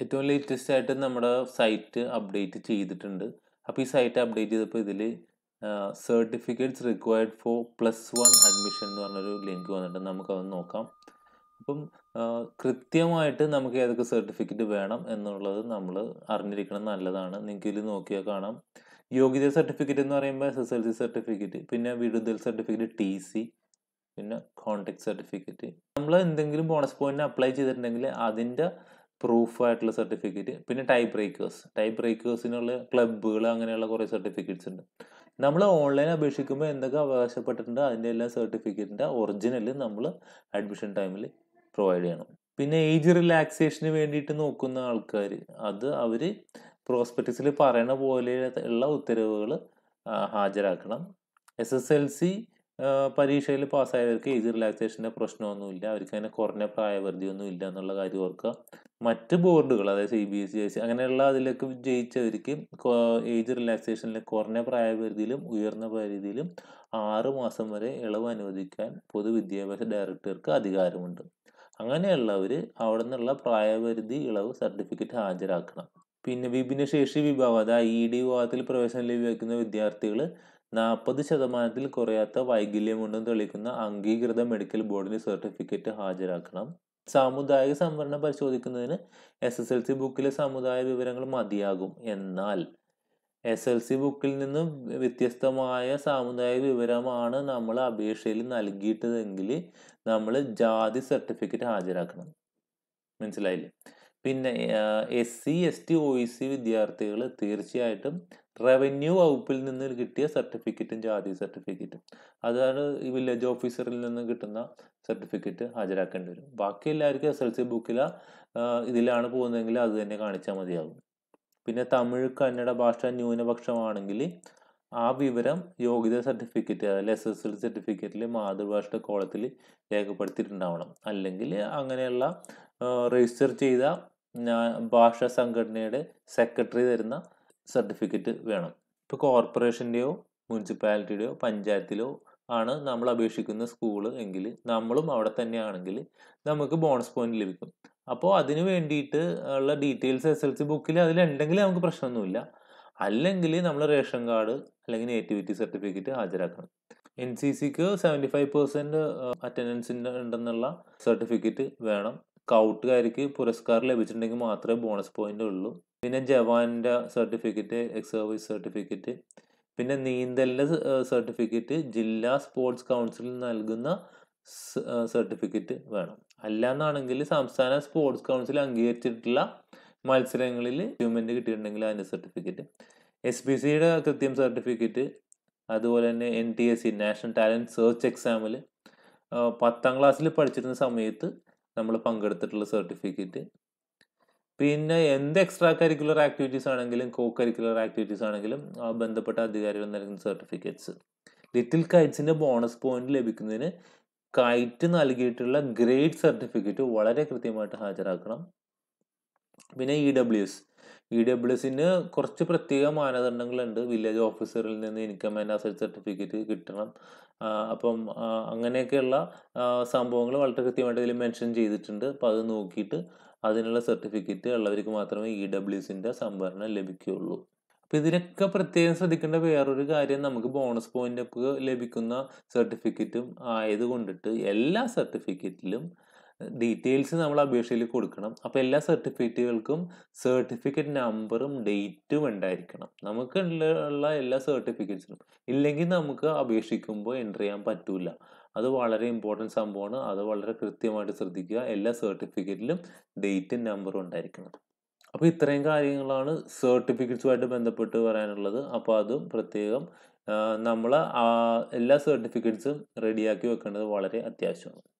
ഏറ്റവും ലേറ്റസ്റ്റ് ആയിട്ട് നമ്മുടെ സൈറ്റ് അപ്ഡേറ്റ് ചെയ്തിട്ടുണ്ട് അപ്പോൾ ഈ സൈറ്റ് അപ്ഡേറ്റ് ചെയ്തപ്പോൾ ഇതിൽ certificates required for plus one admission എന്ന് പറഞ്ഞൊരു ലിങ്ക് വന്നിട്ടുണ്ട് നമുക്കത് നോക്കാം അപ്പം ആ, കൃത്യമായിട്ട് നമുക്ക് ഏതൊക്കെ സർട്ടിഫിക്കറ്റ് വേണം എന്നുള്ളത് നമ്മൾ അറിഞ്ഞിരിക്കണം നല്ലതാണ് നിങ്ങൾക്ക് ഇതിൽ നോക്കിയാൽ കാണാം യോഗ്യത സർട്ടിഫിക്കറ്റ് എന്ന് പറയുമ്പോൾ S S L C certificate പിന്നെ വിടുതൽ സർട്ടിഫിക്കറ്റ് ടി സി പിന്നെ കോണ്ടാക്ട് സർട്ടിഫിക്കറ്റ് നമ്മൾ എന്തെങ്കിലും ബോണസ് പോയിന്റിന് അപ്ലൈ ചെയ്തിട്ടുണ്ടെങ്കിൽ അതിൻ്റെ പ്രൂഫ് ആയിട്ടുള്ള സർട്ടിഫിക്കറ്റ് പിന്നെ ടൈപ്പ് ബ്രേക്കേഴ്സ് ടൈപ്പ് ബ്രേക്കേഴ്സിനുള്ള ക്ലബ്ബുകൾ അങ്ങനെയുള്ള കുറേ സർട്ടിഫിക്കറ്റ്സ് ഉണ്ട് നമ്മൾ ഓൺലൈൻ അപേക്ഷിക്കുമ്പോൾ എന്തൊക്കെ അവകാശപ്പെട്ടിട്ടുണ്ട് അതിൻ്റെ എല്ലാ സർട്ടിഫിക്കറ്റിൻ്റെ ഒറിജിനൽ നമ്മൾ അഡ്മിഷൻ ടൈമിൽ പ്രൊവൈഡ് ചെയ്യണം പിന്നെ ഏജ് റിലാക്സേഷന് വേണ്ടിയിട്ട് നോക്കുന്ന ആൾക്കാർ അത് അവർ പ്രോസ്പെക്ടസിൽ പറയണ പോലെ ഉള്ള ഉത്തരവുകൾ ഹാജരാക്കണം എസ് എസ് എൽ സി പരീക്ഷയിൽ പാസ്സായവർക്ക് ഏജ് റിലാക്സേഷൻ്റെ പ്രശ്നമൊന്നുമില്ല അവർക്ക് അങ്ങനെ കുറഞ്ഞ പ്രായപരിധിയൊന്നും ഇല്ല എന്നുള്ള കാര്യം ഓർക്കുക മറ്റ് ബോർഡുകൾ അതായത് C B S E I C അങ്ങനെയുള്ള അതിലേക്ക് ജയിച്ചവർക്ക് ഏജ് റിലാക്സേഷനിൽ കുറഞ്ഞ പ്രായപരിധിയിലും ഉയർന്ന പരിധിയിലും ആറ് മാസം വരെ ഇളവ് അനുവദിക്കാൻ പൊതുവിദ്യാഭ്യാസ ഡയറക്ടർക്ക് അധികാരമുണ്ട് അങ്ങനെയുള്ളവർ അവിടെ നിന്നുള്ള പ്രായപരിധി ഇളവ് സർട്ടിഫിക്കറ്റ് ഹാജരാക്കണം പിന്നെ വിഭിന്നശേഷി വിഭാഗം അതായത് ഇ ഡി വിഭാഗത്തിൽ പ്രവേശനം ലഭിക്കുന്ന വിദ്യാർത്ഥികൾ നാൽപ്പത് ശതമാനത്തിൽ കുറയാത്ത വൈകല്യമുണ്ടെന്ന് തെളിയിക്കുന്ന അംഗീകൃത മെഡിക്കൽ ബോർഡിന് സർട്ടിഫിക്കറ്റ് ഹാജരാക്കണം സാമുദായിക സംവരണം പരിശോധിക്കുന്നതിന് എസ് എസ് എൽ സി ബുക്കിലെ സമുദായ വിവരങ്ങൾ മതിയാകും എന്നാൽ എസ് എൽ സി ബുക്കിൽ നിന്നും വ്യത്യസ്തമായ സാമുദായിക വിവരമാണ് നമ്മൾ അപേക്ഷയിൽ നൽകിയിട്ടതെങ്കിൽ നമ്മൾ ജാതി സർട്ടിഫിക്കറ്റ് ഹാജരാക്കണം മനസ്സിലായില്ലേ പിന്നെ S C S T O E C വിദ്യാർത്ഥികൾ തീർച്ചയായിട്ടും റവന്യൂ വകുപ്പിൽ നിന്ന് കിട്ടിയ സർട്ടിഫിക്കറ്റും ജാതി സർട്ടിഫിക്കറ്റും അതാണ് ഈ വില്ലേജ് ഓഫീസറിൽ നിന്ന് കിട്ടുന്ന സർട്ടിഫിക്കറ്റ് ഹാജരാക്കേണ്ടി വരും ബാക്കി എല്ലാവർക്കും എസ് എൽ സി ബുക്കില ഇതിലാണ് പോകുന്നതെങ്കിൽ അത് തന്നെ കാണിച്ചാൽ മതിയാകും പിന്നെ തമിഴ് കന്നഡ ഭാഷ ന്യൂനപക്ഷമാണെങ്കിൽ ആ വിവരം യോഗ്യത സർട്ടിഫിക്കറ്റ് അതായത് എസ് എസ് എൽ സർട്ടിഫിക്കറ്റിൽ മാതൃഭാഷയുടെ കോളത്തിൽ രേഖപ്പെടുത്തിയിട്ടുണ്ടാവണം അല്ലെങ്കിൽ അങ്ങനെയുള്ള രജിസ്റ്റർ ചെയ്ത ഞാ- ഭാഷാ സംഘടനയുടെ സെക്രട്ടറി തരുന്ന സർട്ടിഫിക്കറ്റ് വേണം ഇപ്പോൾ കോർപ്പറേഷൻ്റെയോ മുനിസിപ്പാലിറ്റിയുടെയോ പഞ്ചായത്തിലോ ആണ് നമ്മൾ അപേക്ഷിക്കുന്ന സ്കൂൾ എങ്കിൽ നമ്മളും അവിടെ തന്നെയാണെങ്കിൽ നമുക്ക് ബോണസ് പോയിന്റ് ലഭിക്കും അപ്പോൾ അതിന് വേണ്ടിയിട്ട് ഉള്ള ഡീറ്റെയിൽസ് എസ് എൽ സി ബുക്കിൽ അതിലുണ്ടെങ്കിൽ നമുക്ക് പ്രശ്നമൊന്നുമില്ല അല്ലെങ്കിൽ നമ്മൾ റേഷൻ കാർഡ് അല്ലെങ്കിൽ നേറ്റിവിറ്റി സർട്ടിഫിക്കറ്റ് ഹാജരാക്കണം എൻ സി സിക്ക് സെവൻറ്റി ഫൈവ് പെർസെൻറ്റ് അറ്റൻഡൻസിൻ്റെ ഉണ്ടെന്നുള്ള സർട്ടിഫിക്കറ്റ് വേണം സ്കൗട്ടുകാർക്ക് പുരസ്കാരം ലഭിച്ചിട്ടുണ്ടെങ്കിൽ മാത്രമേ ബോണസ് പോയിന്റ് ഉള്ളൂ പിന്നെ ജവാന്റെ സർട്ടിഫിക്കറ്റ് എക്സ് സർവീസ് സർട്ടിഫിക്കറ്റ് പിന്നെ നീന്തലിൻ്റെ സർട്ടിഫിക്കറ്റ് ജില്ലാ സ്പോർട്സ് കൗൺസിൽ നൽകുന്ന സർട്ടിഫിക്കറ്റ് വേണം അല്ലാന്നാണെങ്കിൽ സംസ്ഥാന സ്പോർട്സ് കൗൺസിൽ അംഗീകരിച്ചിട്ടുള്ള മത്സരങ്ങളിൽ അച്ചീവ്മെന്റ് കിട്ടിയിട്ടുണ്ടെങ്കിൽ അതിൻ്റെ സർട്ടിഫിക്കറ്റ് എസ് പി സിയുടെ കൃത്യം സർട്ടിഫിക്കറ്റ് അതുപോലെ തന്നെ N T S C national talent search എക്സാമിൽ പത്താം ക്ലാസ്സിൽ പഠിച്ചിരുന്ന സമയത്ത് നമ്മൾ പങ്കെടുത്തിട്ടുള്ള സർട്ടിഫിക്കറ്റ് പിന്നെ എന്ത് എക്സ്ട്രാ കരിക്കുലർ ആക്ടിവിറ്റീസ് ആണെങ്കിലും കോ കരിക്കുലർ ആക്ടിവിറ്റീസ് ആണെങ്കിലും ആ ബന്ധപ്പെട്ട അധികാരികൾ നൽകുന്ന സർട്ടിഫിക്കറ്റ്സ് ലിറ്റിൽ കൈറ്റ്സിന്റെ ബോണസ് പോയിന്റ് ലഭിക്കുന്നതിന് കൈറ്റ് നൽകിയിട്ടുള്ള ഗ്രേഡ് സർട്ടിഫിക്കറ്റ് വളരെ കൃത്യമായിട്ട് ഹാജരാക്കണം പിന്നെ E W S E W എസിന് കുറച്ച് പ്രത്യേക മാനദണ്ഡങ്ങളുണ്ട് വില്ലേജ് ഓഫീസറിൽ നിന്ന് ഇൻകം ആൻഡ് അസറ്റ് സർട്ടിഫിക്കറ്റ് കിട്ടണം ആ, അപ്പം ആ, അങ്ങനെയൊക്കെയുള്ള സംഭവങ്ങൾ വളരെ കൃത്യമായിട്ട് ഇതിൽ മെൻഷൻ ചെയ്തിട്ടുണ്ട് അപ്പോൾ അത് നോക്കിയിട്ട് അതിനുള്ള സർട്ടിഫിക്കറ്റ് ഉള്ളവർക്ക് മാത്രമേ ഇ ഡബ്ല്യു എസിൻ്റെ സംവരണം ലഭിക്കുകയുള്ളൂ അപ്പോൾ ഇതിനൊക്കെ പ്രത്യേകം ശ്രദ്ധിക്കേണ്ട വേറൊരു കാര്യം നമുക്ക് ബോണസ് പോയിന്റ് ഒക്കെ ലഭിക്കുന്ന സർട്ടിഫിക്കറ്റും ആയതുകൊണ്ടിട്ട് എല്ലാ സർട്ടിഫിക്കറ്റിലും ഡീറ്റെയിൽസ് നമ്മൾ അപേക്ഷയിൽ കൊടുക്കണം അപ്പോൾ എല്ലാ സർട്ടിഫിക്കറ്റുകൾക്കും സർട്ടിഫിക്കറ്റ് നമ്പറും ഡേറ്റും ഉണ്ടായിരിക്കണം നമുക്ക് ഉള്ള- ഉള്ള എല്ലാ സർട്ടിഫിക്കറ്റ്സിനും ഇല്ലെങ്കിൽ നമുക്ക് അപേക്ഷിക്കുമ്പോൾ എൻ്റർ ചെയ്യാൻ പറ്റൂല അത് വളരെ ഇമ്പോർട്ടൻറ്റ് സംഭവമാണ് അത് വളരെ കൃത്യമായിട്ട് ശ്രദ്ധിക്കുക എല്ലാ സർട്ടിഫിക്കറ്റിലും ഡേറ്റും നമ്പറും ഉണ്ടായിരിക്കണം അപ്പോൾ ഇത്രയും കാര്യങ്ങളാണ് സർട്ടിഫിക്കറ്റ്സുമായിട്ട് ബന്ധപ്പെട്ട് പറയാനുള്ളത് അപ്പോൾ അതും പ്രത്യേകം നമ്മൾ എല്ലാ സർട്ടിഫിക്കറ്റ്സും റെഡിയാക്കി വെക്കേണ്ടത് വളരെ അത്യാവശ്യമാണ്